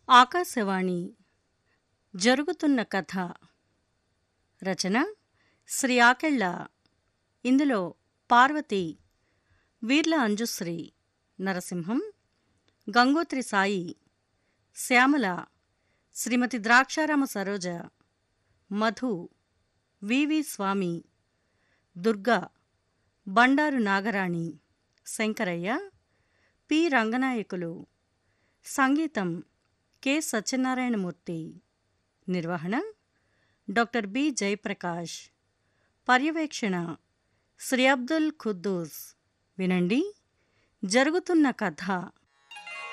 ఆకాశవాణి జరుగుతున్న కథ రచన శ్రీ ఆకెళ్ళ ఇందులో పార్వతి వీర్ల అంజుశ్రీ నరసింహం గంగోత్రి సాయి శ్యామల శ్రీమతి ద్రాక్షారామ సరోజ మధు వివి స్వామి దుర్గా బండారు నాగరాణి శంకరయ్య పి రంగనాయకులు సంగీతం కె సత్యనారాయణమూర్తి నిర్వహణ డాక్టర్ బి జయప్రకాష్ పర్యవేక్షణ శ్రీ అబ్దుల్ ఖుద్దూస్ వినండి జరుగుతున్న కథ